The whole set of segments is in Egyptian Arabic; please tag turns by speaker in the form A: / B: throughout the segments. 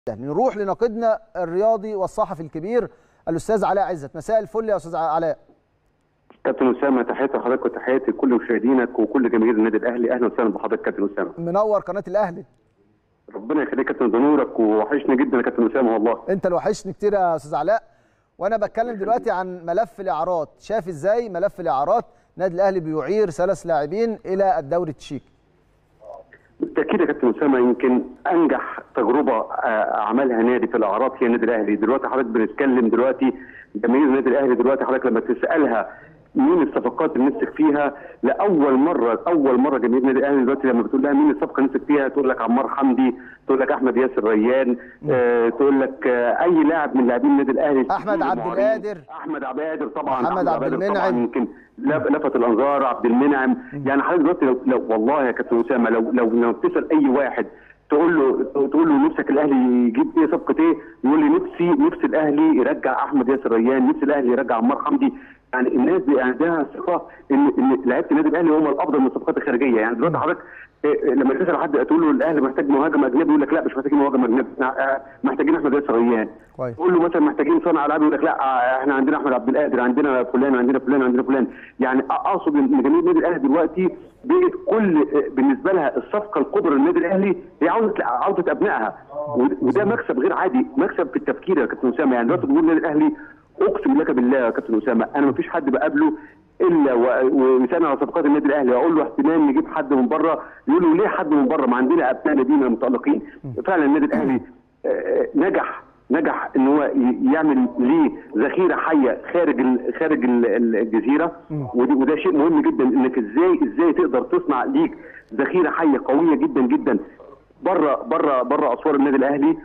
A: نروح لناقدنا الرياضي والصحفي الكبير الاستاذ علاء عزت مساء الفل يا استاذ علاء
B: كابتن اسامه تحياتي لحضرتك وتحياتي لكل مشاهدينك وكل جماهير النادي الاهلي اهلا وسهلا بحضرتك كابتن اسامه
A: منور قناه الاهلي
B: ربنا يخليك كابتن ده نورك ووحشني جدا يا كابتن اسامه والله
A: انت اللي وحشني كتير يا استاذ علاء وانا بتكلم دلوقتي عن ملف الاعارات شايف ازاي ملف الاعارات النادي الاهلي بيعير ثلاث لاعبين الى الدوري التشيكي
B: بالتاكيد يا كابتن اسامه يمكن انجح تجربه عملها نادي في الاعراض هي النادي الاهلي دلوقتي حضرتك بنتكلم دلوقتي جماهير النادي الاهلي دلوقتي حضرتك لما تسالها مين الصفقات اللي نفسك فيها لاول مره اول مره جماهير النادي الاهلي دلوقتي لما بتقول لها مين الصفقه اللي نفسك فيها تقول لك عمار حمدي تقول لك احمد ياسر ريان آه تقول لك آه اي لاعب من لاعبين النادي الاهلي
A: احمد عبد القادر
B: احمد عبد القادر طبعا
A: محمد عبد المنعم
B: يمكن لفت الانظار عبد المنعم يعني حضرتك دلوقتي لو, لو والله يا كابتن اسامه لو لو لو بتسال اي واحد تقول له تقول له نفسك الاهلي يجيب ايه صفقه ايه؟ يقول لي نفسي نفسي الاهلي يرجع احمد ياسر ريان، نفسي الاهلي يرجع عمار حمدي، يعني الناس دي عندها ثقه ان ان لعيبه النادي الاهلي هم الافضل من الصفقات الخارجيه، يعني دلوقتي حضرتك لما تسال حد تقول له الاهلي محتاج مهاجم اجنبي يقول لك لا مش محتاجين مهاجم اجنبي محتاجين احمد ياسر ريان تقول له مثلا محتاجين صانع العاب يقول لك لا احنا عندنا احمد عبد القادر عندنا فلان عندنا فلان عندنا فلان يعني اقصد ان جماهير النادي الاهلي دلوقتي بقت كل بالنسبه لها الصفقه الكبرى للنادي الاهلي هي عوده عوده ابنائها وده مكسب غير عادي مكسب في التفكير يا كابتن اسامه يعني دلوقتي بنقول النادي الاهلي اقسم لك بالله يا كابتن اسامه انا ما فيش حد بقابله الا ويسالني على صفقات النادي الاهلي اقول له احتمال نجيب حد من بره يقول له ليه حد من بره ما عندنا ابناء نادينا متالقين فعلا النادي الاهلي نجح نجح ان هو يعمل ليه ذخيره حيه خارج ال خارج ال الجزيره وده شيء مهم جدا انك ازاي ازاي تقدر تصنع ليك ذخيره حيه قويه جدا جدا بره بره بره اسوار النادي الاهلي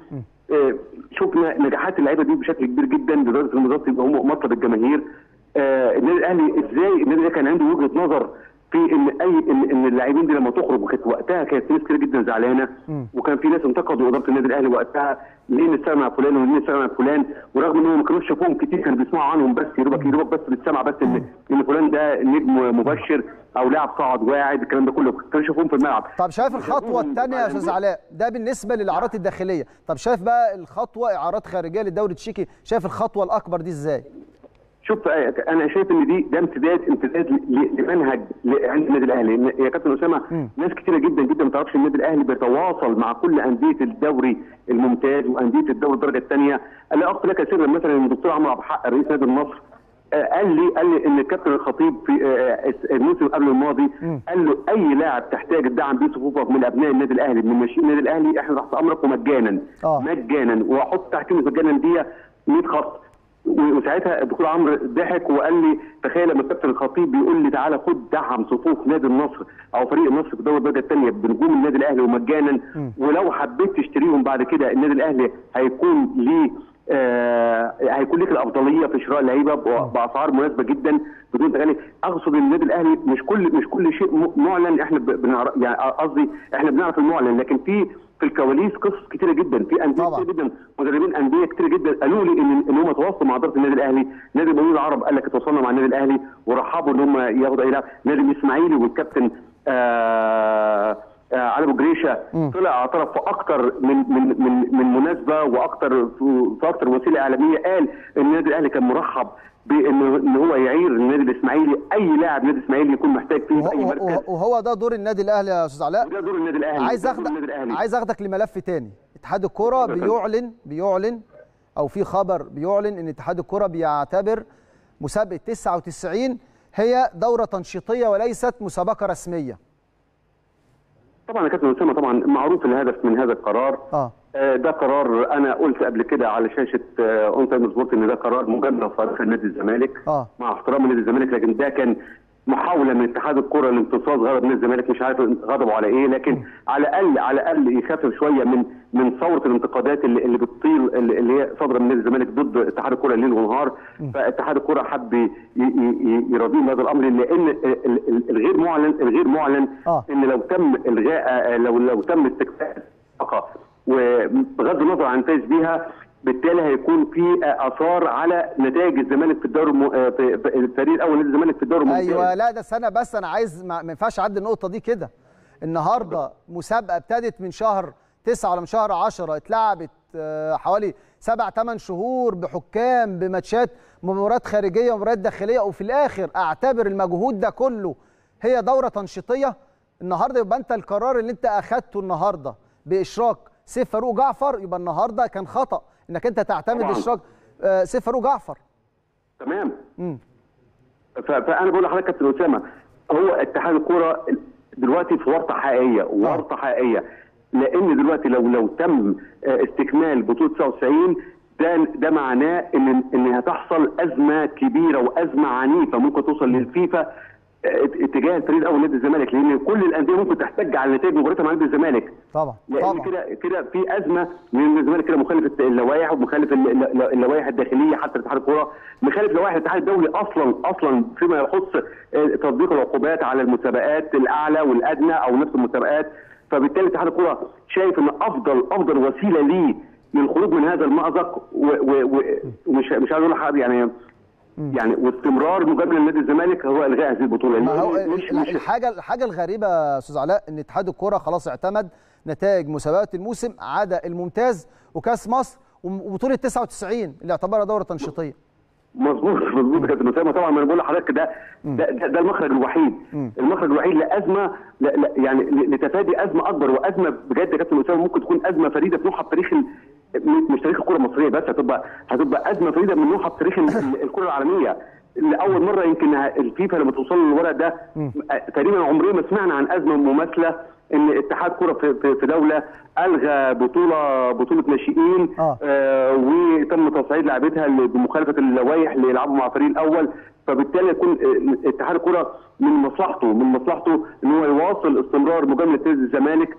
B: شفنا نجاحات اللعيبه دي بشكل كبير جدا لدرجه ان بالظبط يبقى هم مطلب الجماهير آه النادي الاهلي ازاي النادي الاهلي كان عنده وجهه نظر في ان اي ان, إن اللاعبين دي لما تخرج وكانت وقتها كانت ناس كتير جدا زعلانه وكان في ناس انتقدوا اداره النادي الاهلي وقتها ليه نستغنى عن فلان وليه نستغنى عن فلان ورغم انهم ما كانوش شافوهم كتير كانوا بيسمعوا عنهم بس يا دوبك يا دوبك بس بتسمع بس ان ان فلان ده نجم مبشر او لاعب صاعد واعد الكلام ده كله كانوا يشوفوهم في الملعب
A: طب شايف الخطوه الثانيه يا استاذ علاء ده بالنسبه للاعارات الداخليه طب شايف بقى الخطوه اعارات خارجيه للدوري التشيكي شايف الخطوه الاكبر دي ازاي؟
B: شوف انا شايف ان دي ده امتداد امتداد لمنهج عند النادي الاهلي يا كابتن اسامه ناس كتيره جدا جدا ما تعرفش النادي الاهلي بيتواصل مع كل انديه الدوري الممتاز وانديه الدوري الدرجه الثانيه انا اخذ لك سرا مثلا الدكتور عمرو عبد الحق رئيس نادي النصر قال لي قال لي ان الكابتن الخطيب في الموسم قبل الماضي قال له اي لاعب تحتاج تدعم بيه صفوفك من ابناء النادي الاهلي من ناشئين النادي الاهلي احنا تحت امرك ومجانا مجانا واحط تحت كلمه مجانا دي 100 خط وساعتها الدكتور عمرو ضحك وقال لي تخيل لما الكابتن الخطيب بيقول لي تعالى خد دعم صفوف نادي النصر او فريق النصر في الدوري الدرجه الثانيه بنجوم النادي الاهلي ومجانا ولو حبيت تشتريهم بعد كده النادي الاهلي هيكون ليه آه هيكون لك الافضليه في شراء اللعيبه باسعار مناسبه جدا بدون تغالي اقصد ان النادي الاهلي مش كل مش كل شيء معلن احنا بنعرف يعني قصدي احنا بنعرف المعلن لكن في في الكواليس قصص كتيره جدا في انديه كتير جدا مدربين انديه كتير جدا قالوا لي ان ان هم تواصلوا مع اداره النادي الاهلي نادي المقاولين العرب قال لك تواصلنا مع النادي الاهلي ورحبوا ان هم ياخدوا اي لاعب نادي الاسماعيلي والكابتن آه علي ابو جريشه طلع اعترف في اكتر من من من من مناسبه واكتر في اكتر وسيله اعلاميه قال ان النادي الاهلي كان مرحب بان ان هو يعير النادي الاسماعيلي اي لاعب نادي الاسماعيلي يكون محتاج فيه في اي مركز
A: وهو ده دور النادي الاهلي يا استاذ علاء
B: وده دور النادي الاهلي
A: عايز اخدك عايز اخدك لملف تاني اتحاد الكوره بيعلن بيعلن او في خبر بيعلن ان اتحاد الكوره بيعتبر مسابقه 99 هي دوره تنشيطيه وليست مسابقه رسميه
B: طبعا يا كابتن اسامه طبعا معروف الهدف من هذا القرار
A: اه
B: ده قرار انا قلت قبل كده على شاشه اون تايم سبورت ان ده قرار مجامله صارخه لنادي الزمالك
A: اه
B: مع احترام نادي الزمالك لكن ده كان محاوله من اتحاد الكره لامتصاص غضب نادي الزمالك مش عارف غضبوا على ايه لكن على الاقل على الاقل يخفف شويه من من ثوره الانتقادات اللي, اللي بتطيل اللي هي صادره من نادي الزمالك ضد اتحاد الكره ليل ونهار فاتحاد الكره حب يراضيهم هذا الامر لان الغير معلن الغير معلن
A: آه.
B: ان لو تم الغاء لو لو تم استكفاء وبغض النظر عن فاز بيها بالتالي هيكون في اثار على نتائج الزمالك في الدوري الم... في الفريق الاول نادي الزمالك في الدوري الممتاز
A: ايوه لا ده سنه بس انا عايز ما ينفعش اعدي النقطه دي كده النهارده مسابقه ابتدت من شهر 9 ولا من شهر 10 اتلعبت آه، حوالي سبع ثمان شهور بحكام بماتشات مباريات خارجيه ومباريات داخليه وفي الاخر اعتبر المجهود ده كله هي دوره تنشيطيه النهارده يبقى انت القرار اللي انت اخدته النهارده باشراك سيف فاروق جعفر يبقى النهارده كان خطا انك انت تعتمد
B: طبعاً.
A: اشراك آه، سيف فاروق جعفر
B: تمام
A: مم.
B: ف- فانا بقول لحضرتك يا كابتن اسامه هو اتحاد الكوره دلوقتي في ورطه حقيقيه ورطه حقيقيه لان دلوقتي لو لو تم آه، استكمال بطوله 99 ده ده معناه ان ان هتحصل ازمه كبيره وازمه عنيفه ممكن توصل للفيفا آه، اتجاه الفريق الاول نادي الزمالك لان كل الانديه ممكن تحتج على نتائج مباراتها مع نادي الزمالك
A: طبعا
B: لان
A: طبعا
B: كده كده في ازمه من الزمالك كده مخالف اللوائح ومخالف ال- ال- اللوائح الداخليه حتى اتحاد الكوره مخالف لوائح الاتحاد الدولي اصلا اصلا فيما يخص آه، تطبيق العقوبات على المسابقات الاعلى والادنى او نفس المسابقات فبالتالي اتحاد الكوره شايف ان افضل افضل وسيله ليه للخروج من هذا المأزق و- و- و- ومش مش عايز اقول لحضرتك يعني يعني واستمرار مجامله لنادي الزمالك هو الغاء هذه البطوله
A: ما هو
B: لأن مش
A: ال-
B: مش
A: الحاجه الحاجه الغريبه يا استاذ علاء ان اتحاد الكوره خلاص اعتمد نتائج مسابقات الموسم عدا الممتاز وكاس مصر وبطوله 99 اللي اعتبرها دوره تنشيطيه
B: مظبوط مظبوط يا كابتن اسامه طبعا ما انا بقول لحضرتك ده ده, ده, ده المخرج الوحيد المخرج الوحيد لازمه لا لا يعني لتفادي ازمه اكبر وازمه بجد يا كابتن اسامه ممكن تكون ازمه فريده في نوعها في تاريخ ال- م- مش تاريخ الكره المصريه بس هتبقى هتبقى ازمه فريده من نوعها في تاريخ ال- ال- الكره العالميه لاول مره يمكن الفيفا لما توصل للورق ده تقريبا عمرنا ما سمعنا عن ازمه مماثله ان اتحاد كره في, في, في دوله الغى بطوله بطوله ناشئين
A: آه.
B: آه وتم تصعيد لاعبتها ل- بمخالفه اللوائح اللي يلعبوا مع الفريق الاول فبالتالي يكون آه، اتحاد الكره من مصلحته من مصلحته ان هو يواصل استمرار مجامله نادي الزمالك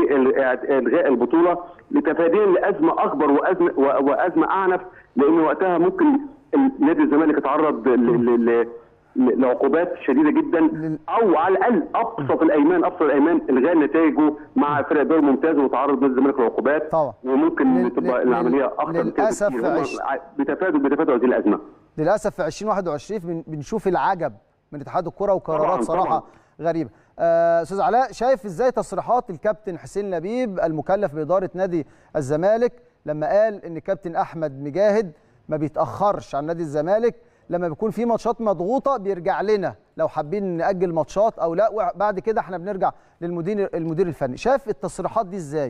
B: بالغاء البطوله لتفاديا لازمه اكبر وازمه و- وازمه اعنف لان وقتها ممكن ال- نادي الزمالك يتعرض ل- ل- ل- ل- لعقوبات شديده جدا او على الاقل ابسط الايمان ابسط الايمان الغاء نتائجه مع فرق الدوري الممتاز وتعرض نادي الزمالك لعقوبات
A: طبعا.
B: وممكن
A: لل-
B: تبقى
A: لل-
B: العمليه اخطر من كده
A: للأسف
B: بكتير. هم
A: عش-
B: بيتفادوا بيتفادوا هذه الازمه
A: للاسف في 2021 بن- بنشوف العجب من اتحاد الكره وقرارات
B: طبعاً،
A: صراحه
B: طبعاً.
A: غريبه آه، استاذ علاء شايف ازاي تصريحات الكابتن حسين لبيب المكلف باداره نادي الزمالك لما قال ان كابتن احمد مجاهد ما بيتاخرش عن نادي الزمالك لما بيكون في ماتشات مضغوطه بيرجع لنا لو حابين ناجل ماتشات او لا وبعد كده احنا بنرجع للمدير المدير الفني شايف التصريحات دي ازاي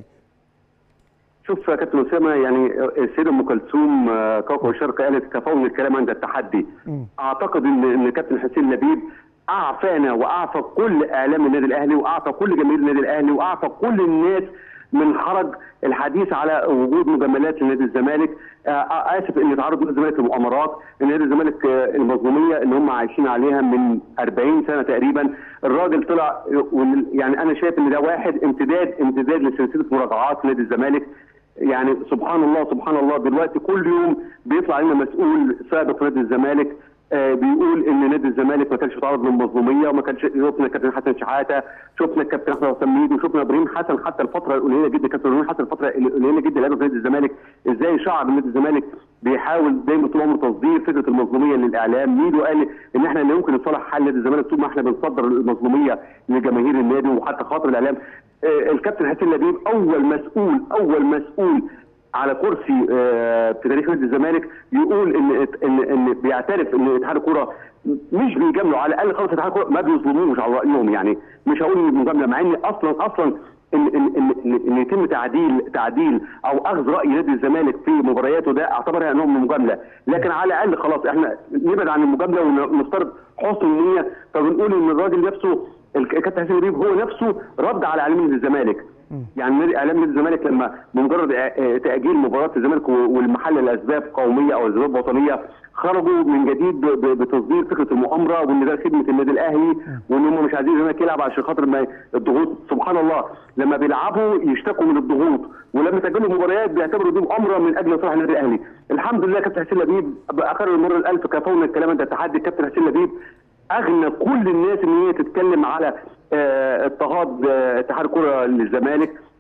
B: شوف يا كابتن اسامه يعني السيده ام كلثوم آه، كوكب الشرق قالت كفون الكلام عند التحدي اعتقد ان ان كابتن حسين لبيب اعفانا واعفى كل اعلام النادي الاهلي واعفى كل جماهير النادي الاهلي واعفى كل الناس من حرج الحديث على وجود مجاملات لنادي الزمالك آه، آه، اسف ان تعرض نادي الزمالك لمؤامرات ان نادي الزمالك آه، المظلوميه اللي هم عايشين عليها من 40 سنه تقريبا الراجل طلع وال- يعني انا شايف ان ده واحد امتداد امتداد لسلسله مراجعات نادي الزمالك يعني سبحان الله سبحان الله دلوقتي كل يوم بيطلع لنا مسؤول سابق في نادي الزمالك آه بيقول ان نادي الزمالك ما كانش متعرض للمظلوميه وما كانش شفنا الكابتن حسن شحاته شفنا الكابتن احمد حسام وشفنا ابراهيم حسن حتى الفتره القليله جدا كابتن ابراهيم حسن الفتره القليله جدا لعبه في نادي الزمالك ازاي شعب نادي الزمالك بيحاول دايما طول عمره تصدير فكره المظلوميه للاعلام ميدو قال ان احنا لا يمكن نصلح حل نادي الزمالك طول ما احنا بنصدر المظلوميه لجماهير النادي وحتى خاطر الاعلام آه الكابتن حسين لبيب اول مسؤول اول مسؤول على كرسي آه، في تاريخ نادي الزمالك يقول ان ان ان بيعترف ان اتحاد الكوره مش بيجاملوا على الاقل خالص اتحاد الكوره ما بيظلموش على رايهم يعني مش هقول مجامله مع ان اصلا اصلا ان ان ان, إن, إن يتم تعديل تعديل او اخذ راي نادي الزمالك في مبارياته ده اعتبرها نوع من المجامله لكن على الاقل خلاص احنا نبعد عن المجامله ونفترض حسن النيه فبنقول ان الراجل نفسه الكابتن حسين لبيب هو نفسه رد على اعلام نادي الزمالك يعني نادي اعلام نادي الزمالك لما بمجرد آه، تاجيل مباراه الزمالك و- والمحل لاسباب قوميه او اسباب وطنيه خرجوا من جديد ب- ب- بتصدير فكره المؤامره وان ده خدمه النادي الاهلي وان هم مش عايزين الزمالك يلعب عشان خاطر ما الضغوط سبحان الله لما بيلعبوا يشتكوا من الضغوط ولما يسجلوا مباريات بيعتبروا دي مؤامره من اجل صالح النادي الاهلي الحمد لله كابتن حسين لبيب اخر المره الالف كفونا الكلام ده تحدي كابتن حسين لبيب اغنى كل الناس ان هي تتكلم على آه، اضطهاد آه، اتحاد الكره للزمالك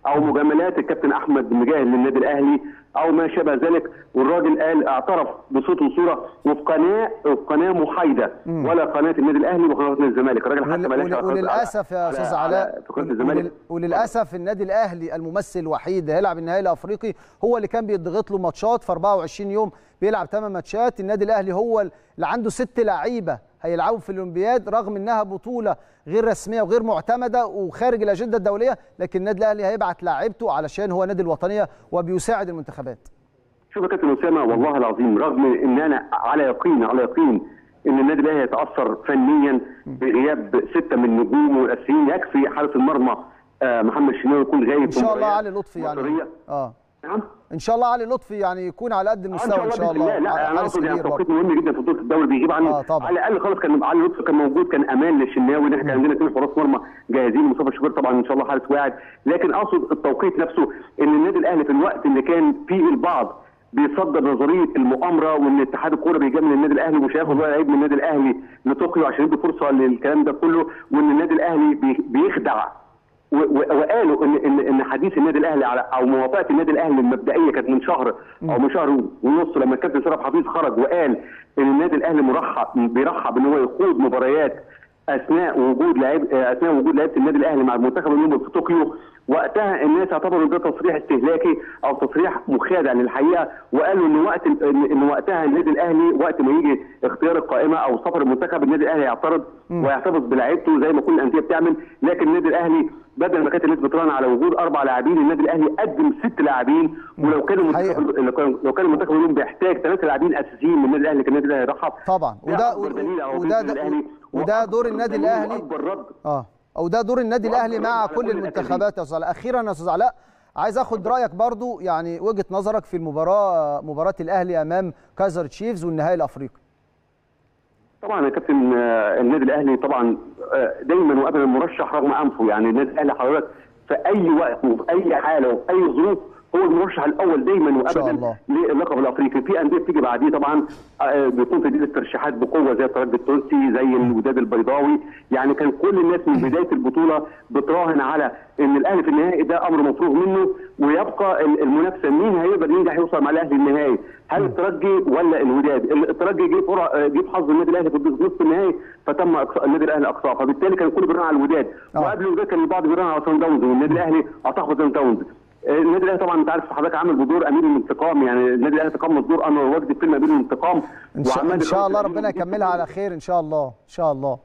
B: او مجاملات الكابتن احمد مجاهد للنادي الاهلي او ما شابه ذلك والراجل قال اعترف بصوت وصوره وفي قناه في قناه محايده ولا قناه النادي الاهلي وقناه نادي الزمالك الراجل حتى
A: ول-
B: ملاش
A: ول-
B: علاقات
A: وللاسف يا
B: على-
A: استاذ
B: على-
A: علاء
B: في قناه
A: ول-
B: الزمالك
A: ولل- وللاسف النادي الاهلي الممثل الوحيد اللي هيلعب النهائي الافريقي هو اللي كان بيضغط له ماتشات في 24 يوم بيلعب 8 ماتشات النادي الاهلي هو اللي عنده ست لعيبه هيلعبوا في الاولمبياد رغم انها بطوله غير رسميه وغير معتمده وخارج الاجنده الدوليه لكن النادي الاهلي هيبعت لاعيبته علشان هو نادي الوطنيه وبيساعد المنتخبات
B: شوف يا كابتن اسامه والله العظيم رغم ان انا على يقين على يقين ان النادي الاهلي يتاثر فنيا بغياب سته من نجومه الاساسيين يكفي حارس المرمى آه، محمد شناوي يكون غايب
A: ان
B: في
A: شاء الله
B: مباريات
A: علي لطفي يعني
B: مصرية.
A: اه
B: نعم
A: ان شاء الله علي لطفي يعني يكون على قد
B: آه،
A: المستوى ان شاء
B: بإذن
A: الله
B: لا انا
A: حارس
B: اقصد يعني
A: كبير
B: توقيت
A: برضه.
B: مهم جدا في بطوله الدوري بيجيب عنه
A: آه، طبعا.
B: على الاقل خالص كان علي لطفي كان موجود كان امان للشناوي ان احنا كان عندنا اثنين حراس مرمى جاهزين مصطفى شوبير طبعا ان شاء الله حارس واعد لكن اقصد التوقيت نفسه ان النادي الاهلي في الوقت اللي كان فيه البعض بيصدر نظريه المؤامره وان اتحاد الكوره بيجامل النادي الاهلي ومش هياخد ولا لعيب من النادي الاهلي لطوكيو عشان يدي فرصه للكلام ده كله وان النادي الاهلي بي- بيخدع و- و- وقالوا ان ان ان حديث النادي الاهلي على او موافقه النادي الاهلي المبدئيه كانت من شهر او من شهر ونص لما الكابتن شرف حفيظ خرج وقال ان النادي الاهلي مرحب بيرحب ان هو يخوض مباريات اثناء وجود لعيب اثناء وجود لعيبه النادي الاهلي مع المنتخب الاولمبي في طوكيو وقتها الناس اعتبروا ان ده تصريح استهلاكي او تصريح مخادع للحقيقه وقالوا ان وقت ال- ان إن وقتها النادي الاهلي وقت ما يجي اختيار القائمه او سفر المنتخب النادي الاهلي يعترض ويحتفظ بلعيبته زي ما كل الانديه بتعمل لكن النادي الاهلي بدل ما كانت الناس بتراهن على وجود اربع لاعبين النادي الاهلي قدم ست لاعبين ولو كان
A: حقيقة.
B: المنتخب لو كان- لو كان المنتخب اليوم بيحتاج ثلاثه لاعبين اساسيين من النادي الاهلي كان النادي الاهلي يرحب
A: طبعا
B: ده
A: وده
B: أكبر دليل على
A: وده
B: وجود الأهلي
A: وده دور
B: وأكبر
A: النادي
B: دليل
A: الاهلي
B: واكبر رد
A: اه او ده دور النادي
B: وأكبر
A: الاهلي
B: رد
A: مع
B: على
A: كل
B: كل
A: المنتخبات يا استاذ علاء اخيرا يا استاذ علاء عايز اخد رايك برضو يعني وجهه نظرك في المباراه مباراه الاهلي امام كايزر تشيفز والنهائي الافريقي
B: طبعا يا كابتن آه، النادي الاهلي طبعا آه، دايما وابدا مرشح رغم انفه يعني النادي الاهلي حضرتك في اي وقت وفي اي حاله وفي اي ظروف هو المرشح الاول دايما
A: شاء
B: وابدا
A: الله.
B: للقب الافريقي في انديه بتيجي بعديه طبعا آه، بيكون في دي الترشيحات بقوه زي الترجي التونسي زي الوداد البيضاوي يعني كان كل الناس من بدايه البطوله بتراهن على ان الاهلي في النهائي ده امر مفروغ منه ويبقى ال- المنافسه مين هيقدر ينجح يوصل مع الاهلي النهائي هل الترجي ولا الوداد ال- الترجي جه فرع آه، جه حظ النادي الاهلي في نصف النهائي فتم أقصى- النادي الاهلي اقصاه فبالتالي كان الكل بيراهن على الوداد
A: آه.
B: وقبل الوداد كان البعض بيراهن على سان داونز والنادي الاهلي اعتقد سان داونز آه، النادي الاهلي طبعا انت عارف حضرتك عامل بدور امير الانتقام يعني النادي الاهلي تقمص دور انور وجدي في فيلم امير الانتقام
A: ان شاء,
B: وعماد
A: إن شاء
B: الراشد
A: الله
B: أمير
A: ربنا
B: الانتقام.
A: يكملها على خير ان شاء الله ان شاء الله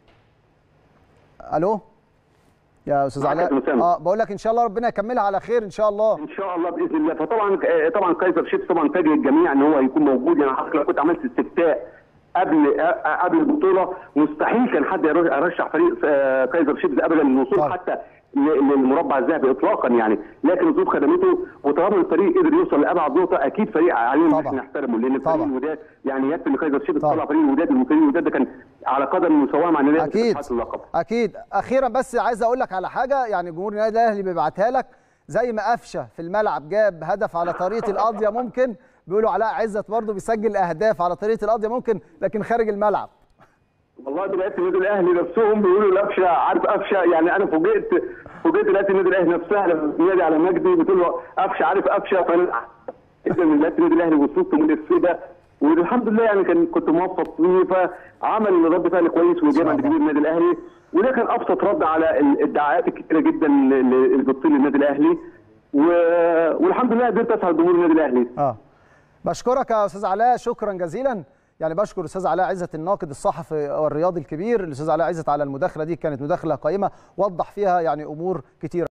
A: الو يا استاذ
B: معاك يا
A: علاء
B: أسامة.
A: اه بقول لك ان شاء الله ربنا يكملها على خير ان شاء الله
B: ان شاء الله باذن الله فطبعا آه، طبعا كايزر شيبس طبعا فاجئ الجميع ان هو هيكون موجود يعني حضرتك لو كنت عملت استفتاء قبل آه، قبل البطوله مستحيل كان حد يرش- يرشح فريق آه، كايزر شيبس ابدا للوصول
A: طبعا.
B: حتى ل- للمربع الذهبي اطلاقا يعني لكن الظروف خدمته وطالما الفريق قدر يوصل لابعد نقطه اكيد فريق علينا ان
A: طبعا.
B: احنا نحترمه لان فريق
A: طبعا.
B: الوداد يعني يكفي ان كايزر شيبس
A: طبعا.
B: طلع فريق الوداد وفريق الوداد ده كان على قدم مساواه مع النادي الأهلي في
A: اكيد
B: ترشيحات اللقب
A: اكيد اخيرا بس عايز اقول لك على حاجه يعني جمهور النادي الاهلي بيبعتها لك زي ما قفشه في الملعب جاب هدف على طريقه القضيه ممكن بيقولوا علاء عزت برضه بيسجل اهداف على طريقه القضيه ممكن لكن خارج الملعب
B: والله دلوقتي النادي الاهلي نفسهم بيقولوا لقفشه عارف قفشه يعني انا فوجئت فوجئت دلوقتي النادي الاهلي نفسها لما بتنادي على مجدي بتقول له قفشه عارف قفشه فانا جدا من دلوقتي النادي الاهلي وصلت من الإفيه ده والحمد لله يعني كان كنت موفق فيه فعمل رد فعل كويس وجاب عند
A: الله.
B: جماهير النادي الاهلي وده كان ابسط رد على الادعاءات الكتيره جدا اللي بتطيل النادي الاهلي و... والحمد لله قدرت اسعد جمهور النادي الاهلي
A: اه بشكرك يا استاذ علاء شكرا جزيلا يعني بشكر الاستاذ علاء عزت الناقد الصحفي والرياضي الكبير الاستاذ علاء عزت على المداخله دي كانت مداخله قيمه وضح فيها يعني امور كتيره